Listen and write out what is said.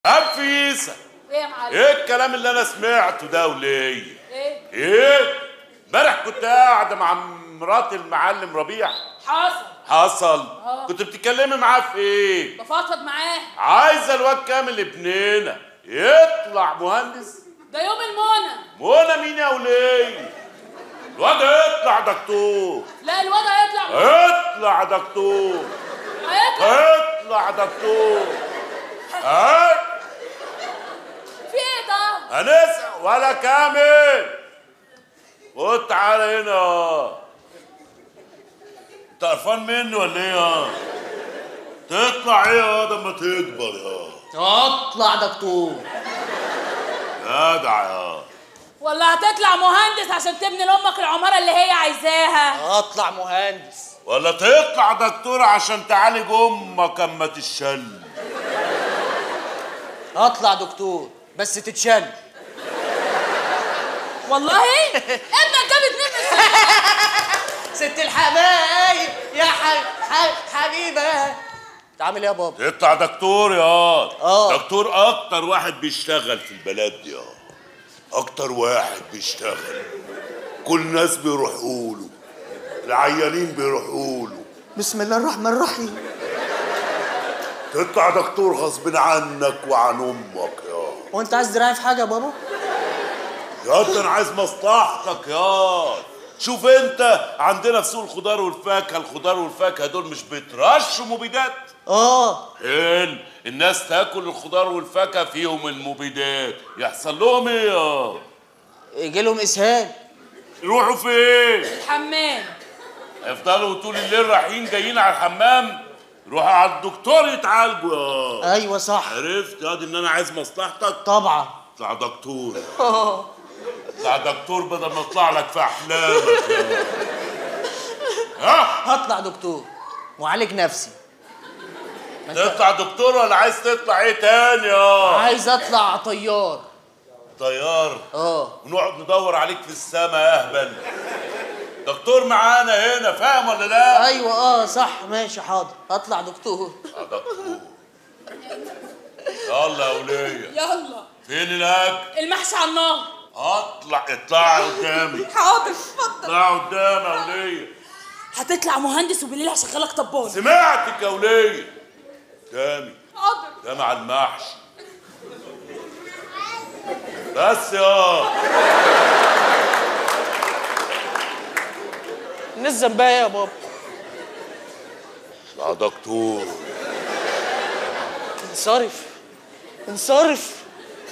نفيسه ايه يا معلم ايه الكلام اللي انا سمعته ده وليه ايه ايه امبارح كنت قاعده مع مرات المعلم ربيع حاصل حصل آه. كنت بتتكلمي معاه في ايه بفضفض معاه عايزه الواد كامل ابننا يطلع مهندس ده يوم المنى منى مين يا وليه الواد يطلع دكتور لا الواد هيطلع اطلع دكتور هيطلع اطلع دكتور ها في ايه ده هنسأل ولا كامل خد تعالى هنا انت قرفان مني ولا ايه يا تطلع ايه يا لما تكبر يا اطلع دكتور جدع يا ولا هتطلع مهندس عشان تبني لامك العماره اللي هي عايزاها اطلع مهندس ولا تطلع دكتور عشان تعالج امك اما تشل اطلع دكتور بس تتشل والله ابنك جاب اتنين من السنة. ست الحبايب يا ح... ح... حبيبه انت عامل ايه يا بابا تطلع دكتور يا آه. دكتور اكتر واحد بيشتغل في البلد دي يا اكتر واحد بيشتغل كل الناس بيروحوا له العيانين بيروحوا له بسم الله الرحمن الرحيم تطلع دكتور غصب عنك وعن امك يا وانت عايز دراعي في حاجه يا بابا يا انت انا عايز مصلحتك يا شوف انت عندنا في سوق الخضار والفاكهه الخضار والفاكهه دول مش بيترشوا مبيدات اه حلو الناس تاكل الخضار والفاكهه فيهم المبيدات يحصل لهم ايه يا يجي لهم اسهال يروحوا فين الحمام يفضلوا طول الليل رايحين جايين على الحمام يروحوا على الدكتور يتعالجوا يا ايوه صح عرفت يا دي ان انا عايز مصلحتك طبعا اطلع دكتور اطلع دكتور بدل ما اطلع لك في احلامك يا. ها هطلع دكتور معالج نفسي تطلع دكتور ولا عايز تطلع ايه تاني يا عايز اطلع طيار طيار اه ونقعد ندور عليك في السما يا اهبل دكتور معانا هنا فاهم ولا لا ايوه اه صح ماشي حاضر هطلع دكتور يا دكتور يلا يا وليه يلا فين الاكل المحشي على النار اطلع اطلع قدامي حاضر اتفضل اطلع قدامي يا وليه هتطلع مهندس وبالليل هشغلك طبال سمعتك يا وليه قدامي حاضر ده مع المحشي بس يا نزل بقى يا بابا يا دكتور انصرف انصرف